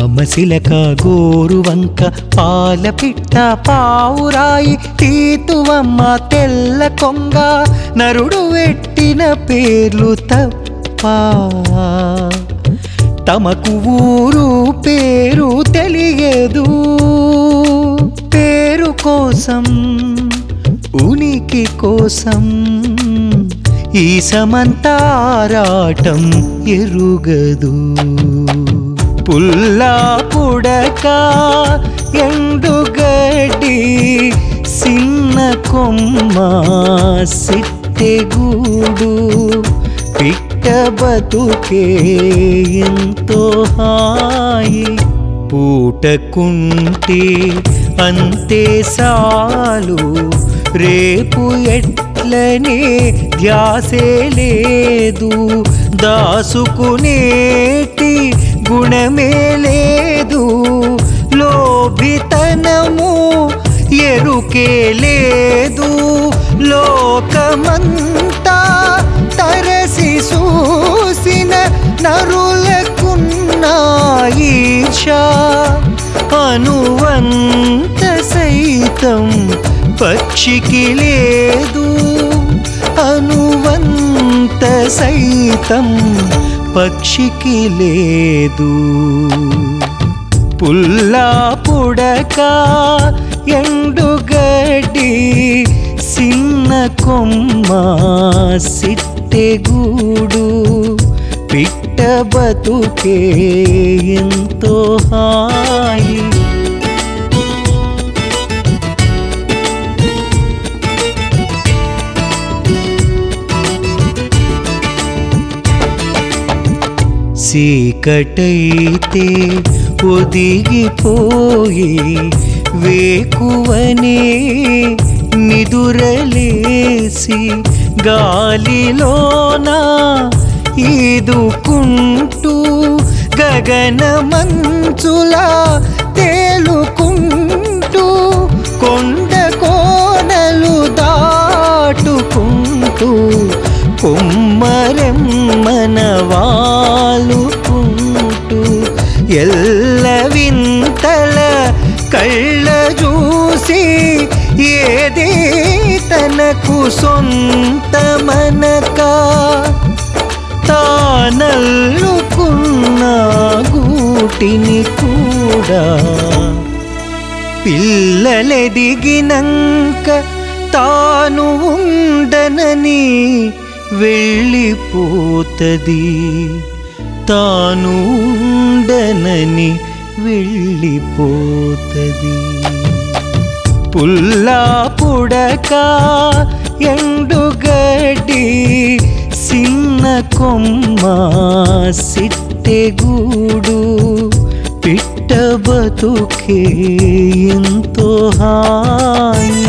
రామశిలక గోరువంక పాలపిట్ట పావురాయి తీతువమ్మ తెల్ల కొంగ నరుడు వెట్టిన పేర్లు తప్ప తమకు ఊరు పేరు తెలియదు పేరు కోసం ఉనికి కోసం ఈ సమంతారాటం ఎరుగదు పుల్లా పుడక ఎండుగడ్డి సిన్న కొమ్మ సిట్టెగూడు పిట్ట బతుకే ఎంతో హాయి పూటకుంటే అంతే సాలు రేపు ఎట్లనే ధ్యాసే లేదు దాసుకునేటి గుణమే లేదు లోభితనము ఎరుకే లేదు లోకమంతా తరసి చూసిన నరులకున్న ఈర్ష అనువంత సైతం పక్షికి లేదు అనువంత సైతం పక్షికి లేదు పుల్లా పుడక ఎండుగడ్డి సిన్న కొమ్మ సిట్టెగూడు పిట్ట బతుకే ఎంతో హాయి చీకటైతే ఒదిగిపోయి వేకువనే నిదురలేసి గాలిలోన ఈదుకుంటూ గగన మంచులా తేలుకుంటూ కొండ కోనలు దాటుకుంటూ కుమ్మరెమ్మన వాలుకుంటూ ఎల్ల వింతల కళ్ళ చూసి ఏది తనకు సొంతమనక తానల్లుకున్న గూటిని కూడా పిల్లలెదిగినంక తాను ఉండనని వెళ్ళిపోతది తాను ఉండనని వెళ్ళిపోతది పుల్లా పుడక ఎండుగడ్డి సిన్న కొమ్మ సిట్టెగూడు పిట్ట బతుకే ఎంతో హాయి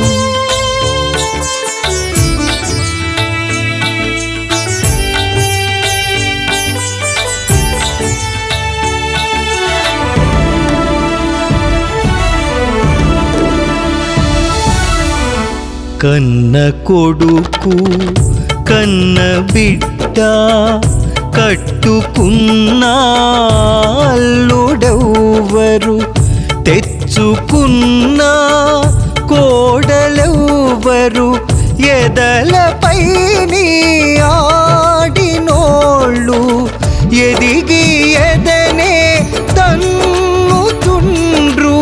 కన్న కొడుకు కన్న బిడ్డ కట్టుకున్న అల్లుడెవ్వరు తెచ్చుకున్న కోడలెవ్వరు ఎదలపై ఆడినోళ్ళు ఎదిగి ఎదనే తన్నుతుండ్రు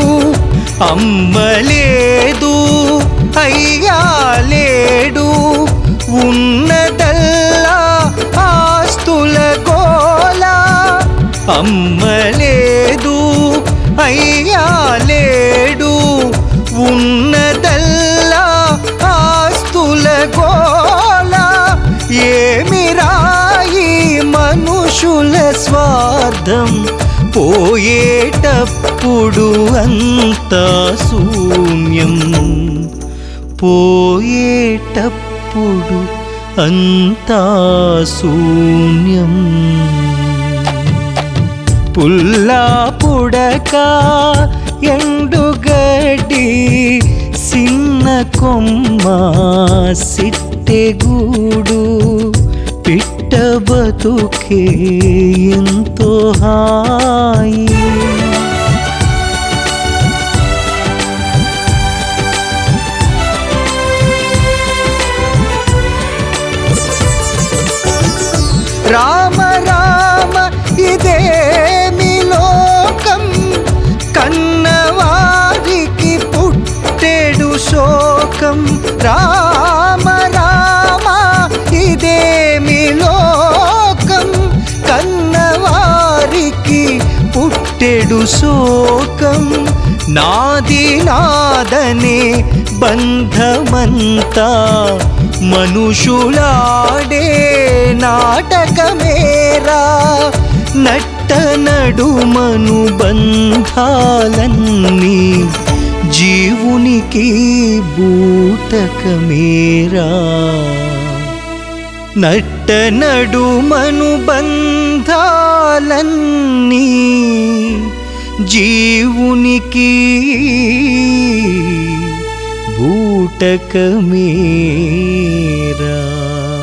అమ్మలేదు అయ్యా లేడు ఉన్నదల్లా ఆస్తుల గోలా అమ్మలేదు అయ్యా లేడు ఉన్నదల్లా ఆస్తుల గోలా ఏమి రాయి మనుషుల స్వార్థం పోయేటప్పుడు అంతా శూన్యం పోయేటప్పుడు అంతా శూన్యం పుల్లా పుడక ఎండుగడ్డి సిన్న కొమ్మ సిట్టెగూడు పిట్ట బతుకే ఎంతో హాయి శోకం నాది నాదనే బంధమంతా మనుషులాడే నాటకమేరా నట్ట నడుమను బంధాలన్నీ జీవునికి బూటకమేరా నట్ట నడుమను బంధాలన్నీ జీవునికి బూటకమేరా